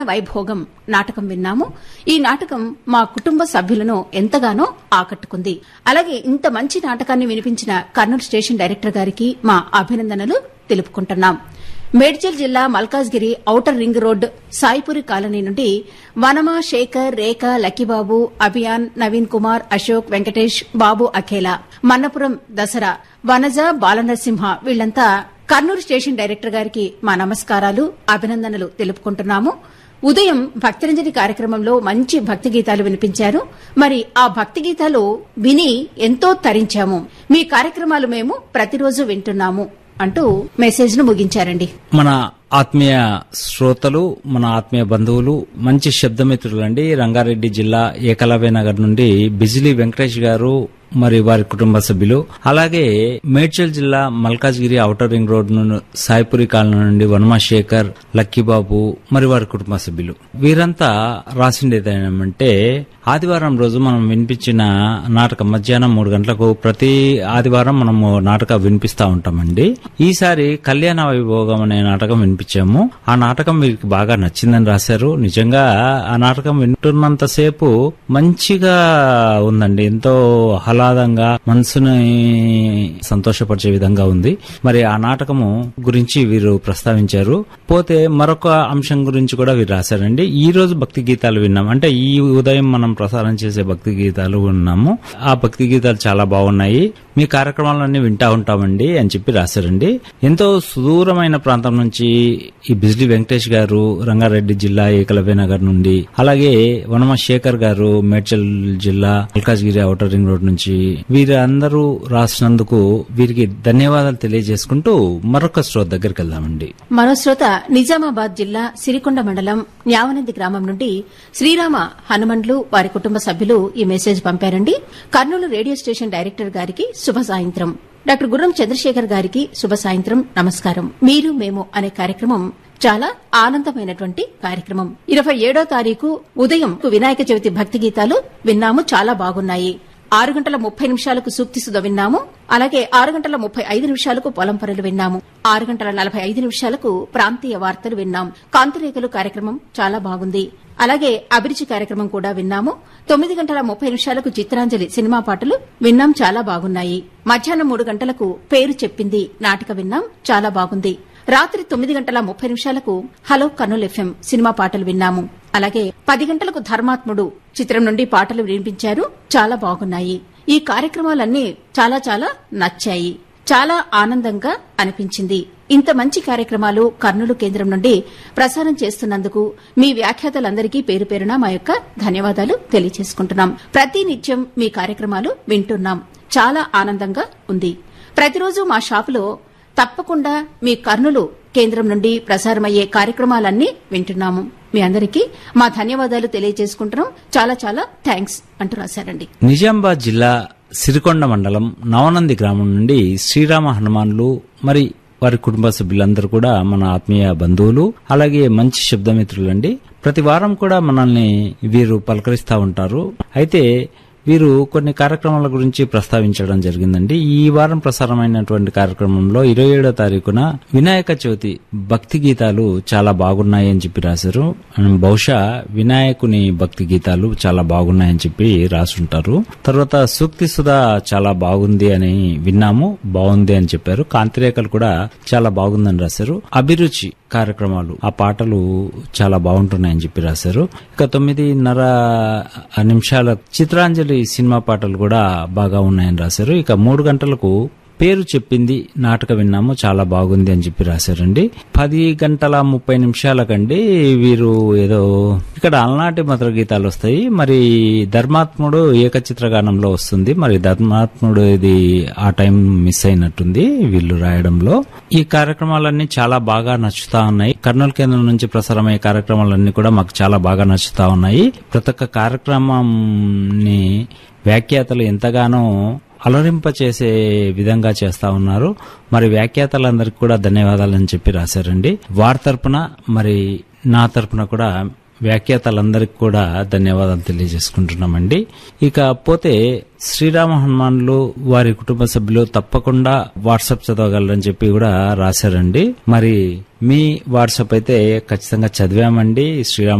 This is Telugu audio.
వైభోగం నాటకం విన్నాము ఈ నాటకం మా కుటుంబ సభ్యులను ఎంతగానో ఆకట్టుకుంది అలాగే ఇంత మంచి నాటకాన్ని వినిపించిన కర్నూలు స్టేషన్ డైరెక్టర్ గారికి మా అభినందనలు తెలుపుకుంటున్నాం మేడ్చల్ జిల్లా Malkajgiri outer ring road Saipuri colony నుండి వనమా శేఖర్ రేఖ లక్కీబాబు అభియాన్ నవీన్ కుమార్ అశోక్ వెంకటేష్ బాబు అఖేలా మన్నపురం దసరా వనజ బాలనరసింహ వీళ్లంతా కర్నూలు స్టేషన్ డైరెక్టర్ గారికి మా నమస్కారాలు అభినందనలు తెలుపుకుంటున్నాము ఉదయం భక్తిరంజని కార్యక్రమంలో మంచి భక్తి గీతాలు వినిపించారు మరి ఆ భక్తి గీతాలు విని ఎంతో తరించాము మీ కార్యక్రమాలు మేము ప్రతిరోజు వింటున్నాము అంటూ మెసేజ్ ను ముగించారండి మన ఆత్మీయ శ్రోతలు మన ఆత్మీయ బంధువులు మంచి శబ్దమిత్రులండి రంగారెడ్డి జిల్లా ఏకలవ్య నగర్ నుండి బిజిలీ వెంకటేష్ గారు మరి వారి కుటుంబ సభ్యులు అలాగే మేడ్చల్ జిల్లా మల్కాజ్గిరి ఔటర్ రింగ్ రోడ్ నుండి సాయిపురి కాలనీ నుండి వనమా శేఖర్ లక్కీబాబు మరి వారి కుటుంబ సభ్యులు వీరంతా రాసిండేది ఏమంటే ఆదివారం రోజు మనం వినిపించిన నాటకం మధ్యాహ్నం మూడు గంటలకు ప్రతి ఆదివారం మనము నాటకం వినిపిస్తా ఉంటామండి ఈసారి కళ్యాణ వైభోగం అనే నాటకం వినిపించాము ఆ నాటకం మీకు బాగా నచ్చిందని రాశారు నిజంగా ఆ నాటకం వింటున్నంతసేపు మంచిగా ఉందండి ఎంతో ఆహ్లాదంగా మనసుని సంతోషపరిచే విధంగా ఉంది మరి ఆ నాటకము గురించి వీరు ప్రస్తావించారు పోతే మరొక అంశం గురించి కూడా వీరు రాశారండి ఈ రోజు భక్తి గీతాలు విన్నాం అంటే ఈ ఉదయం మనం ప్రసారం చేసే భక్తి గీతాలు విన్నాము ఆ భక్తి గీతాలు చాలా బాగున్నాయి మీ కార్యక్రమాలన్నీ వింటా ఉంటామండి అని చెప్పి రాశారండి ఎంతో సుదూరమైన ప్రాంతం నుంచి ఈ బిజ్లీ వెంకటేష్ గారు రంగారెడ్డి జిల్లా ఏకలవ్య నగర్ నుండి అలాగే వనమ శేఖర్ గారు మేడ్చల్ జిల్లా మల్కాజ్గిరి ఔటర్ రింగ్ రోడ్ నుంచి వీరందరూ రాసినందుకు వీరికి ధన్యవాదాలు తెలియజేసుకుంటూ మరొక శ్రోత దగ్గరికి వెళ్దామండి మరో శ్రోత నిజామాబాద్ జిల్లా సిరికొండ మండలం న్యావనంది గ్రామం నుండి శ్రీరామ హనుమండ్లు వారి కుటుంబ సభ్యులు ఈ మెసేజ్ పంపారండి కర్నూలు రేడియో స్టేషన్ డైరెక్టర్ గారికి శుభ సాయంత్రం డాక్టర్ గుర్రం చంద్రశేఖర్ గారికి శుభ సాయంత్రం నమస్కారం మీరు మేము అనే కార్యక్రమం చాలా ఆనందమైనటువంటి కార్యక్రమం ఇరవై ఏడో తారీఖు ఉదయం వినాయక చవితి భక్తి గీతాలు విన్నాము చాలా బాగున్నాయి ఆరు గంటల ముప్పై నిమిషాలకు సూక్తి సుధ విన్నాము అలాగే ఆరు గంటల ముప్పై ఐదు నిమిషాలకు పొలం పనులు విన్నాము ఆరు గంటల నలభై ఐదు నిమిషాలకు ప్రాంతీయ వార్తలు విన్నాం కాంతిరేఖలు కార్యక్రమం చాలా బాగుంది అలాగే అభిరుచి కార్యక్రమం కూడా విన్నాము తొమ్మిది గంటల ముప్పై నిమిషాలకు చిత్రాంజలి సినిమా పాటలు విన్నాం చాలా బాగున్నాయి మధ్యాహ్నం మూడు గంటలకు పేరు చెప్పింది నాటిక విన్నాం చాలా బాగుంది రాత్రి తొమ్మిది గంటల ముప్పై నిమిషాలకు హలో కర్నూల్ ఎఫ్ఎం సినిమా పాటలు విన్నాము అలాగే పది గంటలకు ధర్మాత్ముడు చిత్రం నుండి పాటలు వినిపించారు చాలా బాగున్నాయి ఈ కార్యక్రమాలన్నీ చాలా చాలా నచ్చాయి చాలా ఆనందంగా అనిపించింది ఇంత మంచి కార్యక్రమాలు కర్నూలు కేంద్రం నుండి ప్రసారం చేస్తున్నందుకు మీ వ్యాఖ్యాతలందరికీ పేరు పేరున మా యొక్క ధన్యవాదాలు తెలియజేసుకుంటున్నాం ప్రతి నిత్యం మీ కార్యక్రమాలు వింటున్నాం చాలా ఆనందంగా ఉంది ప్రతిరోజు మా షాపులో తప్పకుండా మీ కర్నూలు కేంద్రం నుండి ప్రసారమయ్యే కార్యక్రమాలన్నీ వింటున్నాము మీ అందరికీ మా ధన్యవాదాలు తెలియజేసుకుంటున్నాం చాలా చాలా థ్యాంక్స్ అంటూ రాశారండి నిజామాబాద్ జిల్లా సిరికొండ మండలం నవనంది గ్రామం నుండి శ్రీరామ హనుమాన్లు మరి వారి కుటుంబ సభ్యులందరూ కూడా మన ఆత్మీయ బంధువులు అలాగే మంచి శబ్దమిత్రులండి ప్రతి వారం కూడా మనల్ని వీరు పలకరిస్తా ఉంటారు అయితే వీరు కొన్ని కార్యక్రమాల గురించి ప్రస్తావించడం జరిగిందండి ఈ వారం ప్రసారమైనటువంటి కార్యక్రమంలో ఇరవై ఏడో తారీఖున వినాయక చవితి భక్తి గీతాలు చాలా బాగున్నాయి అని చెప్పి రాశారు బహుశా వినాయకుని భక్తి గీతాలు చాలా బాగున్నాయని చెప్పి రాసుంటారు తర్వాత సూక్తి సుధా చాలా బాగుంది అని విన్నాము బాగుంది అని చెప్పారు కాంతిరేఖలు కూడా చాలా బాగుందని రాశారు అభిరుచి కార్యక్రమాలు ఆ పాటలు చాలా బాగుంటున్నాయని చెప్పి రాశారు ఇక తొమ్మిదిన్నర నిమిషాల చిత్రాంజలి సినిమా పాటలు కూడా బాగా ఉన్నాయని రాశారు ఇక మూడు గంటలకు పేరు చెప్పింది నాటక విన్నాము చాలా బాగుంది అని చెప్పి రాశారండి పది గంటల ముప్పై నిమిషాలకండి వీరు ఏదో ఇక్కడ అలనాటి మధుర గీతాలు వస్తాయి మరి ధర్మాత్ముడు ఏకచిత్రగానంలో వస్తుంది మరి ధర్మాత్ముడు ఇది ఆ టైం మిస్ అయినట్టుంది వీళ్ళు రాయడంలో ఈ కార్యక్రమాలన్నీ చాలా బాగా నచ్చుతా ఉన్నాయి కర్నూలు కేంద్రం నుంచి ప్రసారమయ్యే కార్యక్రమాలన్నీ కూడా మాకు చాలా బాగా నచ్చుతా ఉన్నాయి ప్రతి ఒక్క కార్యక్రమంని వ్యాఖ్యాతలు ఎంతగానో అలరింప చేసే విధంగా చేస్తా ఉన్నారు మరి వ్యాఖ్యాతలందరికీ కూడా ధన్యవాదాలని చెప్పి రాశారండి వారి తరపున మరి నా తరపున కూడా వ్యాఖ్యాతలందరికీ కూడా ధన్యవాదాలు తెలియజేసుకుంటున్నామండి ఇక పోతే శ్రీరామ హనుమాన్లు వారి కుటుంబ సభ్యులు తప్పకుండా వాట్సాప్ చదవగలరని చెప్పి కూడా రాశారండి మరి మీ వాట్సాప్ అయితే ఖచ్చితంగా చదివామండి శ్రీరామ